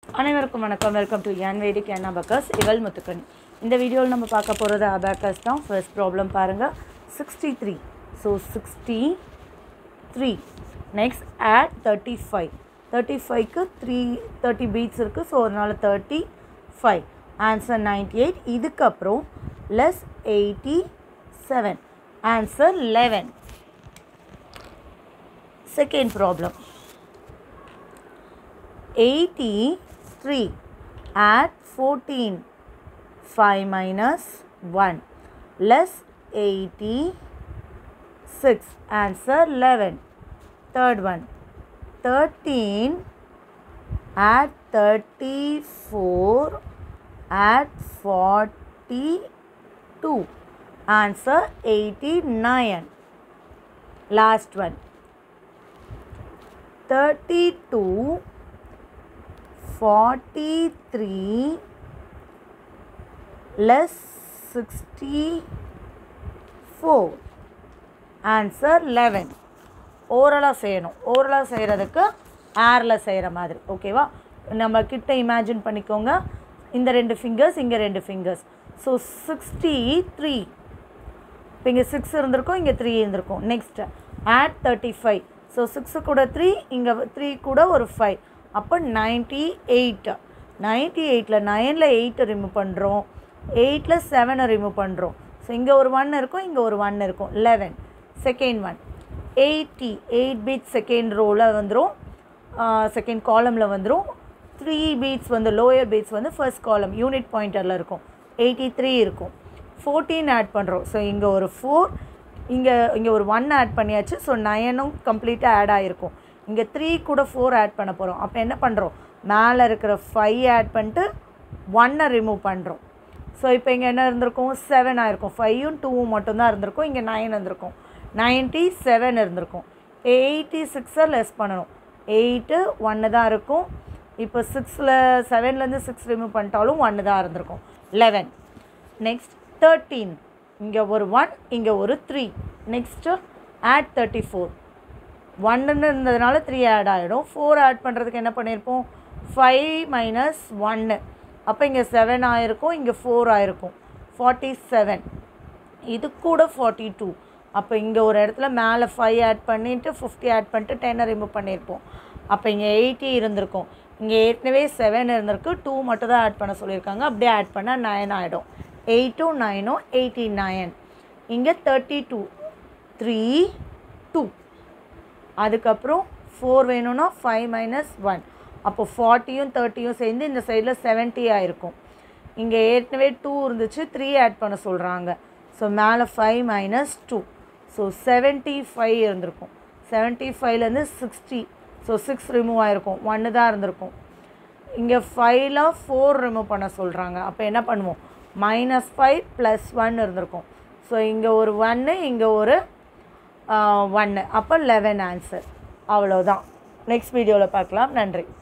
அனைவருக்கும் வணக்கம் welcome to என் வேடிக் என் அபக்கஸ் இவள் முத்துக்கணி இந்த வீடியோவில் நம்ம பார்க்க போகிறது அபேக்கஸ் தான் ஃபர்ஸ்ட் ப்ராப்ளம் பாருங்கள் sixty three so sixty three next add thirty five thirty ஃபைவ்க்கு த்ரீ தேர்ட்டி பீட்ஸ் இருக்குது ஸோ அதனால் thirty five answer ninety eight இதுக்கப்புறம் less eighty seven answer eleven second problem 83 add 14 5 minus 1 less 86 answer 11 third one 13 add 34 add 42 answer 89 last one 32 43 less 64 answer eleven ஓரலாக செய்யணும் ஓரலாக செய்கிறதுக்கு ஏரில் செய்கிற மாதிரி ஓகேவா நம்ம கிட்ட இமேஜின் பண்ணிக்கோங்க இந்த ரெண்டு ஃபிங்கர்ஸ் இங்கே ரெண்டு ஃபிங்கர்ஸ் ஸோ சிக்ஸ்டி த்ரீ இப்போ இங்கே சிக்ஸ் இருந்திருக்கும் இங்கே த்ரீ இருந்திருக்கும் next add thirty five so six கூட த்ரீ இங்கே த்ரீ கூட ஒரு ஃபைவ் அப்போ நைன்ட்டி எயிட் நைன்ட்டி எயிட்டில் நைனில் எயிட்டை ரிமூவ் பண்ணுறோம் எயிட்டில் செவனை ரிமூவ் பண்ணுறோம் ஸோ இங்கே ஒரு ஒன் இருக்கும் இங்கே ஒரு ஒன் இருக்கும் eleven second one eighty eight beads second ரோவில் வந்துடும் செகண்ட் காலமில் வந்துடும் த்ரீ பீட்ஸ் வந்து லோயர் பீட்ஸ் வந்து ஃபர்ஸ்ட் காலம் யூனிட் பாயிண்டரில் இருக்கும் எயிட்டி த்ரீ இருக்கும் ஃபோர்டீன் ஆட் பண்ணுறோம் ஸோ இங்கே ஒரு ஃபோர் இங்கே இங்கே ஒரு ஒன் ஆட் பண்ணியாச்சு ஸோ நயனும் கம்ப்ளீட்டாக ஆட் ஆகிருக்கும் இங்கே த்ரீ கூட ஃபோர் ஆட் பண்ண போகிறோம் அப்போ என்ன பண்ணுறோம் மேலே இருக்கிற ஃபைவ் ஆட் பண்ணிட்டு ஒன்னை ரிமூவ் பண்ணுறோம் ஸோ இப்போ இங்கே என்ன இருந்திருக்கும் செவன் ஆயிருக்கும் ஃபைவும் டூவும் மட்டும்தான் இருந்திருக்கும் இங்கே நைன் இருந்திருக்கும் நைன்ட்டி செவன் இருந்திருக்கும் எயிட்டி சிக்ஸை லெஸ் பண்ணணும் எயிட்டு ஒன்று தான் இருக்கும் இப்போ சிக்ஸில் செவன்லேருந்து சிக்ஸ் ரிமூவ் பண்ணிட்டாலும் ஒன்று தான் இருந்திருக்கும் லெவன் நெக்ஸ்ட் தேர்ட்டீன் இங்கே ஒரு ஒன் இங்கே ஒரு three next add thirty four ஒன்றுன்னு இருந்ததுனால த்ரீ ஆட் ஆகிடும் ஃபோர் ஆட் பண்ணுறதுக்கு என்ன பண்ணியிருப்போம் ஃபைவ் மைனஸ் ஒன்று அப்போ இங்கே செவன் ஆயிருக்கும் இங்கே ஃபோர் ஆயிருக்கும் ஃபார்ட்டி செவன் இது கூட ஃபார்ட்டி டூ அப்போ இங்கே ஒரு இடத்துல மேலே ஃபைவ் ஆட் பண்ணிவிட்டு ஃபிஃப்டி ஆட் பண்ணிட்டு டென்னை ரிமூவ் பண்ணியிருப்போம் அப்போ இங்கே எயிட்டி இருந்திருக்கும் இங்கே ஏற்கனவே செவன் இருந்திருக்கு டூ மட்டும் தான் ஆட் பண்ண சொல்லியிருக்காங்க அப்படியே ஆட் பண்ணால் நைன் ஆகிடும் எயிட்டும் நைனும் எயிட்டி நைன் இங்கே தேர்ட்டி டூ த்ரீ டூ அதுக்கப்புறம் ஃபோர் வேணும்னா ஃபைவ் மைனஸ் ஒன் அப்போ ஃபார்ட்டியும் தேர்ட்டியும் சேர்ந்து இந்த சைடில் செவன்ட்டி ஆயிருக்கும் இங்கே ஏற்கனவே டூ இருந்துச்சு த்ரீ ஆட் பண்ண சொல்கிறாங்க ஸோ மேலே five minus two so seventy five இருந்திருக்கும் செவன்ட்டி ஃபைவ்லேருந்து சிக்ஸ்டி ஸோ சிக்ஸ் ரிமூவ் ஆகிருக்கும் ஒன்று தான் இருந்திருக்கும் இங்கே ஃபைவ்ல ஃபோர் ரிமூவ் பண்ண சொல்கிறாங்க அப்போ என்ன பண்ணுவோம் மைனஸ் ஃபைவ் ப்ளஸ் ஒன் இருந்திருக்கும் ஸோ இங்கே ஒரு ஒன்று இங்கே ஒரு ஒன்று அப்போ லெவன் ஆன்சர் அவ்வளோதான் நெக்ஸ்ட் வீடியோவில் பார்க்கலாம் நன்றி